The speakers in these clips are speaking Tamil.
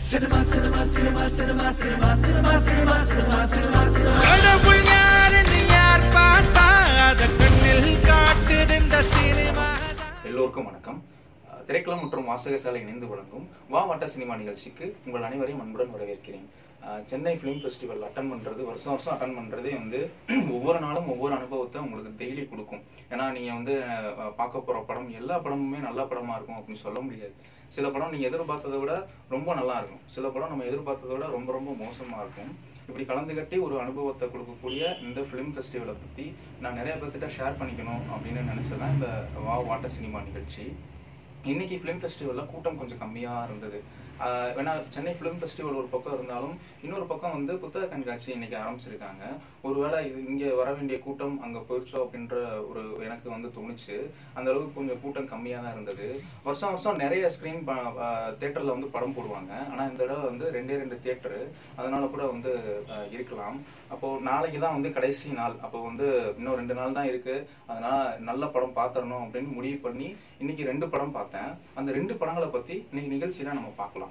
கடவுள் யாருன்னு யார் பார்த்தா அத கண்ணில் காட்டுது இந்த சினிமா எல்லோருக்கும் வணக்கம் அஹ் திரைக்களம் மற்றும் வாசகசாலை இணைந்து வழங்கும் வா வட்ட சினிமா நிகழ்ச்சிக்கு உங்கள் அனைவரையும் அன்புடன் வரவேற்கிறேன் அஹ் சென்னை ஃபிலிம் ஃபெஸ்டிவல் அட்டன் பண்றது வருஷம் வருஷம் அட்டன் பண்றதே வந்து ஒவ்வொரு நாளும் ஒவ்வொரு அனுபவத்தை உங்களுக்கு டெய்லி கொடுக்கும் ஏன்னா நீங்க வந்து அஹ், பார்க்க போற படம் எல்லா படமுமே நல்ல படமா இருக்கும் அப்படின்னு சொல்ல முடியாது சில படம் நீங்க எதிர்பார்த்ததை விட ரொம்ப நல்லா இருக்கும் சில படம் நம்ம எதிர்பார்த்ததை விட ரொம்ப ரொம்ப மோசமா இருக்கும் இப்படி கலந்துகட்டி ஒரு அனுபவத்தை கொடுக்கக்கூடிய இந்த ஃபிலிம் ஃபெஸ்டிவலை பத்தி நான் நிறைய பேர்த்திட்ட ஷேர் பண்ணிக்கணும் அப்படின்னு நினைச்சதான் இந்த வா வாட்ட சினிமா நிகழ்ச்சி இன்னைக்கு ஃபிலிம் ஃபெஸ்டிவல்ல கூட்டம் கொஞ்சம் கம்மியா இருந்தது ஆஹ் வேணா சென்னை ஃபிலிம் ஃபெஸ்டிவல் ஒரு பக்கம் இருந்தாலும் இன்னொரு பக்கம் வந்து புத்தக கண்காட்சி இன்னைக்கு ஆரம்பிச்சிருக்காங்க ஒருவேளை இது இங்க வர வேண்டிய கூட்டம் அங்க போயிடுச்சோ அப்படின்ற ஒரு எனக்கு வந்து தோணுச்சு அந்த அளவுக்கு கொஞ்சம் கூட்டம் கம்மியா தான் இருந்தது வருஷம் வருஷம் நிறைய ஸ்கிரீன் தேட்டர்ல வந்து படம் போடுவாங்க ஆனா இந்த தடவை வந்து ரெண்டே ரெண்டு தேட்டரு அதனால கூட வந்து ஆஹ் இருக்கலாம் அப்போ நாளைக்கு தான் வந்து கடைசி நாள் அப்போ வந்து இன்னும் ரெண்டு நாள் தான் இருக்கு அதனால நல்ல படம் பார்த்துடணும் அப்படின்னு முடிவு பண்ணி இன்னைக்கு ரெண்டு படம் பார்த்தேன் அந்த ரெண்டு படங்களை பத்தி இன்னைக்கு நிகழ்ச்சியில நம்ம பார்க்கலாம்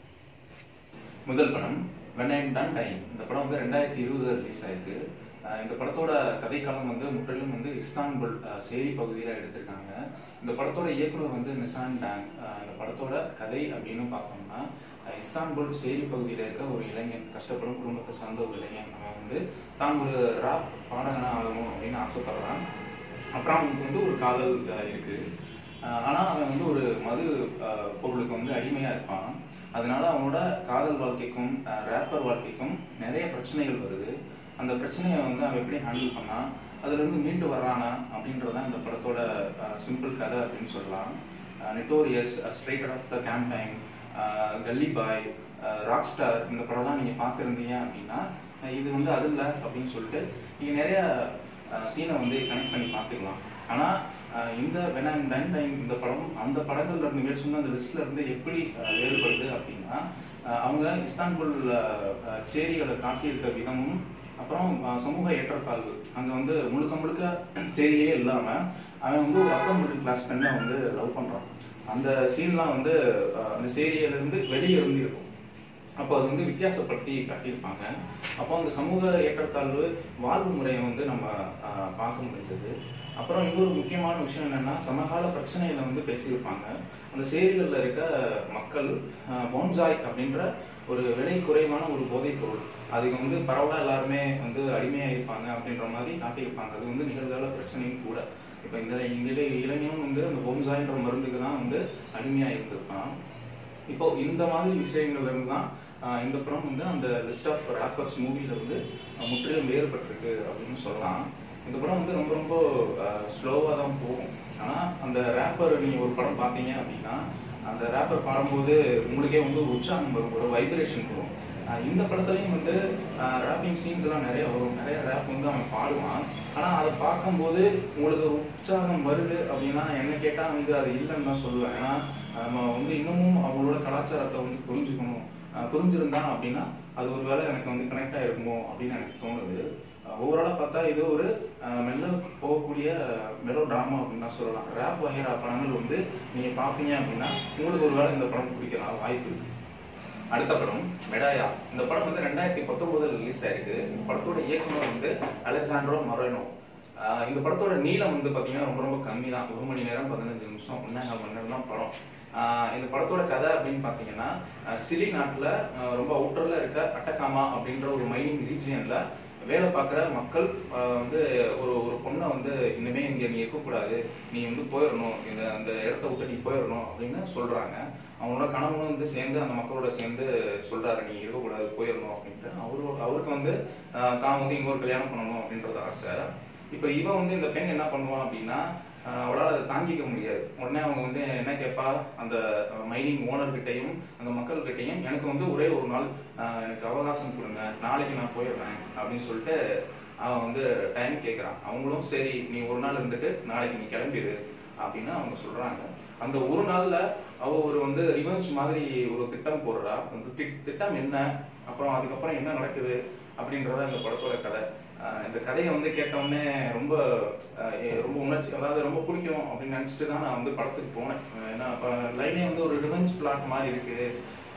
முதல் படம் வென் ஐம் டன் டைம் இந்த படம் வந்து ரெண்டாயிரத்தி இருபது ரிலீஸ் ஆயிருக்கு அஹ் இந்த படத்தோட கதைக்களம் வந்து முற்றிலும் வந்து இஸ்தான்புல் அஹ், சேரி பகுதியில எடுத்திருக்காங்க இந்த படத்தோட இயக்குனர் வந்து நிசான் டேங் அஹ், இந்த படத்தோட கதை அப்படின்னு பார்த்தோம்னா அஹ், இஸ்தான்புல் சேரி பகுதியில இருக்க ஒரு இளைஞன் கஷ்டப்படும் குடும்பத்தை சார்ந்த ஒரு இளைஞன் அவன் வந்து தான் ஒரு ராப் பாடகனா ஆகணும் அப்படின்னு ஆசைப்படுறான் அப்புறம் அவனுக்கு வந்து ஒரு காதல் அஹ், இருக்கு அஹ் ஆனா அவன் வந்து ஒரு மது அஹ், பொருளுக்கு வந்து அடிமையா இருப்பான் அதனால அவனோட காதல் வாழ்க்கைக்கும் ரேப்பர் வாழ்க்கைக்கும் நிறைய பிரச்சனைகள் வருது அந்த பிரச்சனையை வந்து அவன் எப்படி ஹேண்டில் பண்ணா அதுல இருந்து மீண்டு வர்றானா அப்படின்றதான் இந்த படத்தோட சிம்பிள் கதை அப்படின்னு சொல்லலாம் notorious straight outta Compton Gully Boy Rock Star இந்த படம்லாம் நீங்க பார்த்துருந்தீங்க அப்படின்னா அஹ் இது வந்து அது இல்லை அப்படின்னு சொல்லிட்டு நீங்க நிறைய சீனை வந்து கனெக்ட் பண்ணி பார்த்துக்கலாம் ஆனா அஹ் இந்த வென் அண்ட் டன் டைம் இந்த படம் அந்த படங்கள்ல இருந்து மேல் சொன்ன அந்த லிஸ்ட்ல இருந்து எப்படி அஹ், வேறுபடுது அப்படின்னா அஹ், அவங்க இஸ்தான்புல் அஹ், அஹ், சேரிகளை காட்டியிருக்க விதமும் அப்புறம் அஹ், சமூக ஏற்றத்தாழ்வு அங்க வந்து முழுக்க முழுக்க சேரியே இல்லாம அவன் வந்து ஒரு அப்பர் மிடில் கிளாஸ் பெண்ணை வந்து லவ் பண்றான் அந்த சீன்லாம் வந்து அஹ், அந்த சேரியில இருந்து வெளியே இருந்து இருக்கும் அப்போ அது வந்து வித்தியாசப்படுத்தி காட்டியிருப்பாங்க அப்போ அந்த சமூக ஏற்றத்தாழ்வு வாழ்வு முறையை வந்து நம்ம ஆஹ், பார்க்க முடிஞ்சது அப்புறம் இன்னொரு முக்கியமான விஷயம் என்னன்னா சமகால பிரச்சனைகளை வந்து பேசியிருப்பாங்க அந்த சேரிகளில் இருக்க மக்கள் போன்சாய் அப்படின்ற ஒரு விலை குறைவான ஒரு போதைப் பொருள் அதுக்கு வந்து பரவலாக எல்லாருமே வந்து அடிமையாக இருப்பாங்க அப்படின்ற மாதிரி காட்டியிருப்பாங்க அது வந்து நிகழ்கால பிரச்சனையும் கூட இப்போ இந்த இங்கே இளைஞனும் வந்து அந்த போன்சாய்ன்ற மருந்துக்கு தான் வந்து அடிமையாக இருந்திருப்பான் இப்போ இந்த மாதிரி விஷயங்கள்ல இருந்து தான் ஆஹ் இந்த படம் வந்து அந்த லிஸ்ட் ஆஃப் ரேப்பர்ஸ் மூவில வந்து ஆஹ் முற்றிலும் வேறுபட்டிருக்கு அப்படின்னு சொல்லலாம் இந்த படம் வந்து ரொம்ப ரொம்ப ஸ்லோவாக தான் போகும் ஆனால் அந்த ரேப்பர் நீங்கள் ஒரு படம் பார்த்தீங்க அப்படின்னா அந்த ரேப்பர் பாடும்போது உங்களுக்கே வந்து ஒரு உற்சாகம் வரும் ஒரு வைப்ரேஷன் வரும் ஆஹ் இந்த படத்துலையும் வந்து ரேப்பிங் சீன்ஸ் எல்லாம் நிறைய வரும் நிறைய ரேப் வந்து அவன் பாடுவான் ஆனால் அதை பார்க்கும்போது உங்களுக்கு ஒரு உற்சாகம் வருது அப்படின்னா என்ன கேட்டால் வந்து அது இல்லைன்னு தான் சொல்லுவேன் ஏன்னா நம்ம வந்து இன்னமும் அவங்களோட கலாச்சாரத்தை வந்து புரிஞ்சுக்கணும் அஹ் புரிஞ்சிருந்தான் அப்படின்னா அது ஒரு வேளை எனக்கு வந்து கனெக்ட் ஆயிருக்குமோ அப்படின்னு எனக்கு தோணுது ஓவராலாக பார்த்தா இது ஒரு அஹ், மெல்ல போகக்கூடிய மெலோ ட்ராமா அப்படின்னு தான் சொல்லலாம் ரேப் வகைரா படங்கள் வந்து நீங்கள் பார்ப்பீங்க அப்படின்னா உங்களுக்கு ஒரு வேளை இந்த படம் பிடிக்கலாம் வாய்ப்பு இருக்கு அடுத்த படம் மெடாயா இந்த படம் வந்து ரெண்டாயிரத்தி பத்தொன்பதுல ரிலீஸ் ஆயிருக்கு இந்த படத்தோட இயக்குனர் வந்து அலெக்சாண்ட்ரோ மொரேனோ ஆஹ் இந்த படத்தோட நீளம் வந்து பாத்தீங்கன்னா ரொம்ப ரொம்ப கம்மி தான் ஒரு மணி நேரம் பதினஞ்சு நிமிஷம் ஒன்னேகால் மணி நேரம் தான் படம் ஆஹ் இந்த படத்தோட கதை அப்படின்னு பாத்தீங்கன்னா ஆஹ் சிலி நாட்டுல ஆஹ் ரொம்ப அவுட்டர்ல இருக்க அட்டகாமா அப்படின்ற ஒரு மைனிங் ரீஜியன்ல வேலை பார்க்குற மக்கள் ஆஹ் வந்து ஒரு ஒரு பொண்ணை வந்து இனிமே இங்க நீ இருக்கக்கூடாது நீ வந்து போயிடணும் இந்த அந்த இடத்த விட்டு நீ போயிடணும் அப்படின்னு சொல்றாங்க அவங்களோட கணவனும் வந்து சேர்ந்து அந்த மக்களோட சேர்ந்து சொல்றாரு நீ இருக்கக்கூடாது போயிடணும் அப்படின்ட்டு அவரு அவருக்கு வந்து ஆஹ் தான் வந்து இன்னொரு கல்யாணம் பண்ணணும் அப்படின்றது ஆசை இப்போ இவன் வந்து இந்த பெண் என்ன பண்ணுவான் அப்படின்னா ஆஹ் அவளால அதை தாங்கிக்க முடியாது உடனே அவங்க வந்து என்ன கேட்பா அந்த மைனிங் ஓனர்கிட்டையும் அந்த மக்கள்கிட்டையும் எனக்கு வந்து ஒரே ஒரு நாள் ஆஹ் எனக்கு அவகாசம் கொடுங்க நாளைக்கு நான் போயிடுறேன் அப்படின்னு சொல்லிட்டு அவன் வந்து டைம் கேட்குறான் அவங்களும் சரி நீ ஒரு நாள் இருந்துட்டு நாளைக்கு நீ கிளம்பிடு அப்படின்னு அவங்க சொல்றாங்க அந்த ஒரு நாள்ல அவ ஒரு வந்து ரிவெஞ்ச் மாதிரி ஒரு திட்டம் போடுறா அந்த திட்- திட்டம் என்ன அப்புறம் அதுக்கப்புறம் என்ன நடக்குது அப்படின்றத இந்த படத்தோட கதை ஆஹ் இந்த கதையை வந்து கேட்டவுடனே ரொம்ப ஆஹ் எ- ரொம்ப உணர்ச்சி அதாவது ரொம்ப பிடிக்கும் அப்படின்னு நினைச்சிட்டு தான் நான் வந்து படத்துக்கு போனேன் ஆஹ் ஏன்னா இப்போ லைனே வந்து ஒரு ரிவெஞ்ச் பிளாட் மாதிரி இருக்கு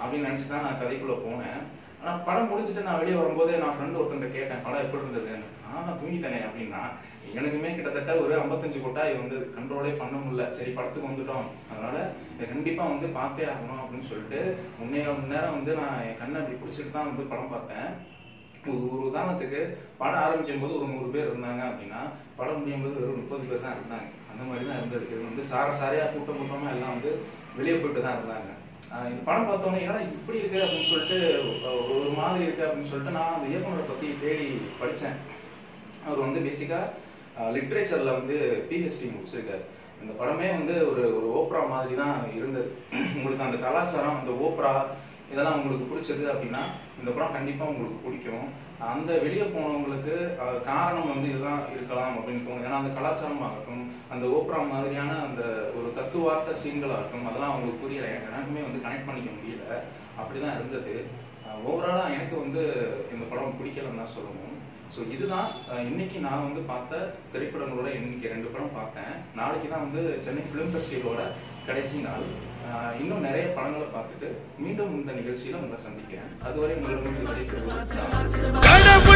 அப்படின்னு நினச்சி தான் நான் கதைக்குள்ளே போனேன் ஆனால் படம் முடிச்சுட்டு நான் வெளியே வரும்போது நான் ஃப்ரெண்டு ஒருத்தன் கேட்டேன் படம் எப்படி இருந்ததுன்னு நான் தான் தூங்கிட்டேனே அப்படின்னா எனக்குமே கிட்டத்தட்ட ஒரு ஐம்பத்தஞ்சு கொட்டாய் வந்து கண்ட்ரோலே பண்ண முடியல சரி படத்துக்கு வந்துட்டோம் அதனால இதை கண்டிப்பா வந்து பார்த்தே ஆகணும் அப்படின்னு சொல்லிட்டு முன்னே மணி நேரம் வந்து நான் என் கண்ணை அப்படி பிடிச்சிட்டு தான் வந்து படம் பார்த்தேன் ஒரு ஒரு உதாரணத்துக்கு படம் ஆரம்பிக்கும் போது ஒரு நூறு பேர் இருந்தாங்க அப்படின்னா படம் முடியும் போது வெறும் முப்பது பேர் தான் இருந்தாங்க அந்த மாதிரி தான் இருந்தது இது வந்து சார சாரையா கூட்டம் கூட்டமா எல்லாம் வந்து வெளியே போயிட்டு தான் இருந்தாங்க ஆஹ் இந்த படம் பார்த்தோன்னே ஏன்னா இப்படி இருக்கு அப்படின்னு சொல்லிட்டு ஒரு ஒரு மாதிரி இருக்கு அப்படின்னு சொல்லிட்டு நான் அந்த இயக்குனரை பத்தி தேடி படிச்சேன் அவர் வந்து பேசிக்காக லிட்ரேச்சரில் வந்து பிஹெச்டி முடிச்சிருக்காரு இந்த படமே வந்து ஒரு ஒரு ஓப்ரா மாதிரி தான் இருந்தது உங்களுக்கு அந்த கலாச்சாரம் அந்த ஓப்ரா இதெல்லாம் உங்களுக்கு பிடிச்சது அப்படின்னா இந்த படம் கண்டிப்பாக உங்களுக்கு பிடிக்கும் அந்த வெளியே போனவங்களுக்கு அஹ், காரணம் வந்து இதுதான் இருக்கலாம் அப்படின்னு தோணும் ஏன்னா அந்த கலாச்சாரம் ஆகட்டும் அந்த ஓப்ரா மாதிரியான அந்த ஒரு தத்துவார்த்த சீன்கள் ஆகட்டும் அதெல்லாம் அவங்களுக்கு புரியல எனக்குமே வந்து கனெக்ட் பண்ணிக்க முடியல அப்படிதான் இருந்தது ஓவராலாக எனக்கு வந்து இந்த படம் பிடிக்கலன்னு தான் சொல்லணும் ஸோ இதுதான் அஹ், இன்னைக்கு நான் வந்து பார்த்த திரைப்படங்களோட இன்னைக்கு ரெண்டு படம் பார்த்தேன் நாளைக்கு தான் வந்து சென்னை ஃபிலிம் ஃபெஸ்டிவலோட கடைசி நாள் அஹ், இன்னும் நிறைய படங்களை பார்த்துட்டு மீண்டும் இந்த நிகழ்ச்சியில உங்களை சந்திக்கிறேன் அதுவரை உங்களிடம் விடைபெறுவது கடவுள்